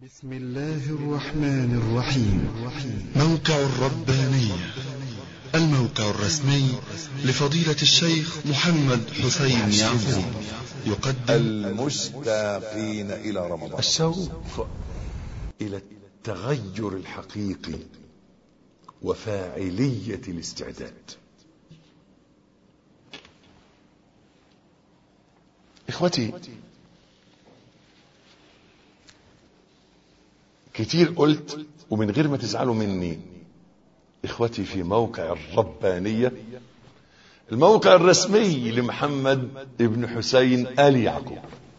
بسم الله الرحمن الرحيم موقع الربانية الموقع الرسمي لفضيلة الشيخ محمد حسين يعقوب يقدم المشتاقين إلى رمضان الشوق إلى التغير الحقيقي وفاعلية الاستعداد إخوتي كتير قلت ومن غير ما تزعلوا مني إخوتي في موقع الربانية الموقع الرسمي لمحمد ابن حسين آل يعقوب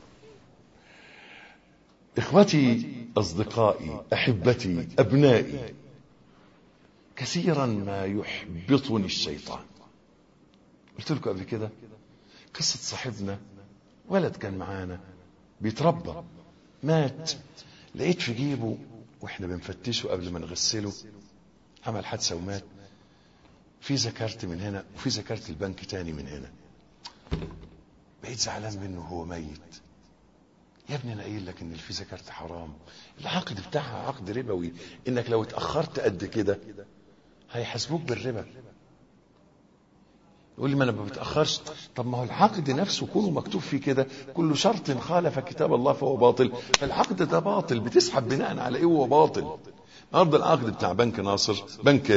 إخوتي أصدقائي أحبتي أبنائي كثيرا ما يحبطني الشيطان قلت لكم قبل كده قصة صاحبنا ولد كان معانا بيتربى مات لقيت في جيبه واحنا بنفتشه قبل ما نغسله عمل حادثه ومات في ذكرت من هنا وفي ذكرت البنك تاني من هنا بقيت زعلان منه وهو ميت يا ابني انا قايل لك ان الفي ذكرت حرام العقد بتاعها عقد ربوي انك لو اتاخرت قد كده هيحاسبوك بالربا يقول لي ما انا ما بتاخرش طب ما هو العقد نفسه كله مكتوب فيه كده كل شرط خالف كتاب الله فهو باطل فالعقد ده باطل بتسحب بناء على ايه هو باطل النهارده العقد بتاع بنك ناصر بنك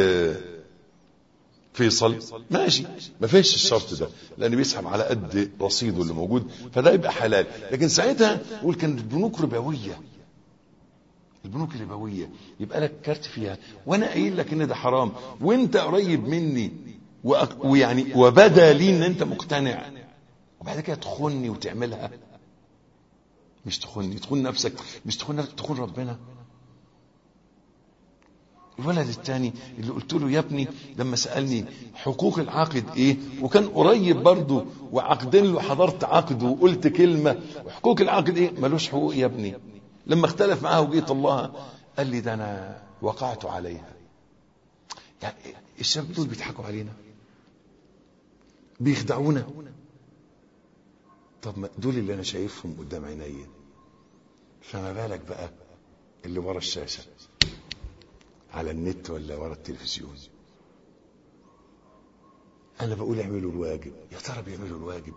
فيصل ماشي ما فيش الشرط ده لان بيسحب على قد رصيده اللي موجود فده يبقى حلال لكن ساعتها يقول كانت البنوك ربويه البنوك الربويه يبقى لك كارت فيها وانا قايل لك ان ده حرام وانت قريب مني ويعني وبدا لي ان انت مقتنع وبعد كده تخوني وتعملها مش تخوني تخون نفسك مش تخون نفسك تخون ربنا الولد الثاني اللي قلت له يا ابني لما سألني حقوق العاقد ايه وكان قريب برضه وعقدين له حضرت عقد وقلت كلمة وحقوق العاقد ايه ملوش حقوق يا ابني لما اختلف معاه وجيت الله قال لي ده انا وقعت عليها يعني الشباب دول بيضحكوا علينا بيخدعونا طب ما دول اللي انا شايفهم قدام عيني فما بالك بقى اللي ورا الشاشه على النت ولا ورا التلفزيون انا بقول اعملوا الواجب يا ترى بيعملوا الواجب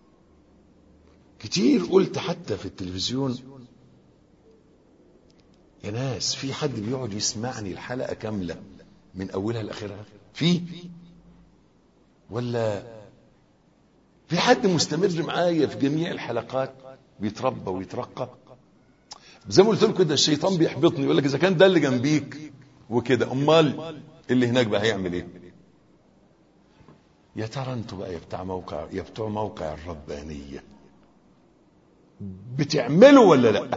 كتير قلت حتى في التلفزيون يا ناس في حد بيقعد يسمعني الحلقه كامله من اولها لاخرها في ولا في حد مستمر معايا في جميع الحلقات بيتربى ويترقى زي ما قلت لكم كده الشيطان بيحبطني يقول لك اذا كان ده اللي جنبيك وكده امال اللي هناك بقى هيعمل ايه يا ترى انتوا بقى يا بتاع موقع يا بتوع موقع الربانيه بتعملوا ولا لا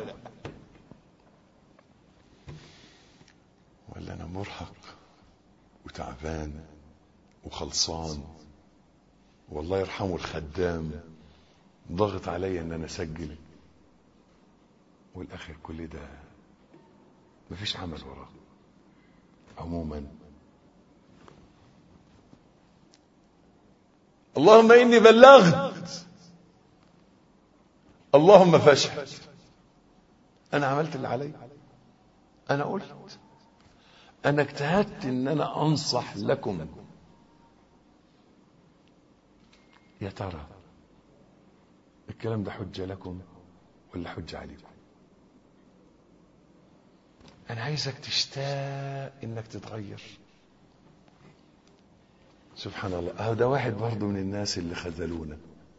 ولا انا مرهق وتعبان وخلصان والله يرحمه الخدام ضغط عليا ان انا اسجل والاخر كل ده مفيش عمل وراه عموما اللهم اني بلغت اللهم فاشهد انا عملت اللي علي انا قلت انا اجتهدت ان انا انصح لكم يا ترى الكلام ده حجة لكم ولا حجة عليكم انا عايزك تشتاق انك تتغير سبحان الله هذا واحد برضه من الناس اللي خذلونا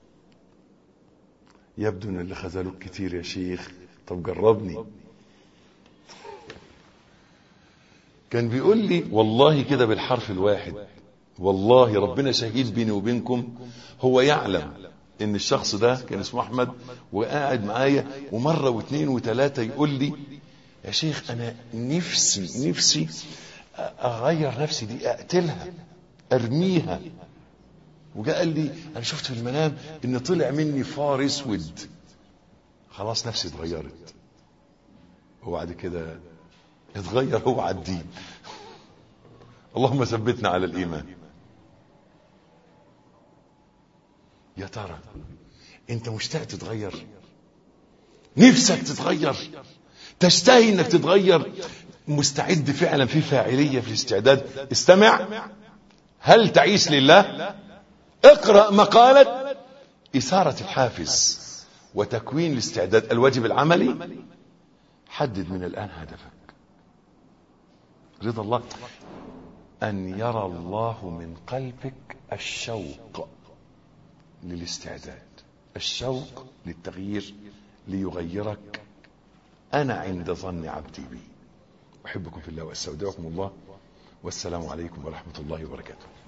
يبدو ان اللي خذلوك كتير يا شيخ طب جربني كان بيقول لي والله كده بالحرف الواحد والله ربنا شهيد بيني وبينكم هو يعلم ان الشخص ده كان اسمه احمد وقاعد معايا ومره واثنين وثلاثه يقول لي يا شيخ انا نفسي نفسي اغير نفسي دي اقتلها ارميها وجاء قال لي انا شفت في المنام ان طلع مني فار اسود خلاص نفسي اتغيرت وبعد كده اتغير هو على الدين اللهم ثبتنا على الايمان يا ترى انت مشتاق تتغير نفسك تتغير تشتهي انك تتغير مستعد فعلا في فاعلية في الاستعداد استمع هل تعيش لله اقرأ مقالة إثارة الحافز وتكوين الاستعداد الواجب العملي حدد من الآن هدفك رضا الله أن يرى الله من قلبك الشوق للاستعداد الشوق للتغيير ليغيرك أنا عند ظن عبدي بي أحبكم في الله وأستودعكم الله والسلام عليكم ورحمة الله وبركاته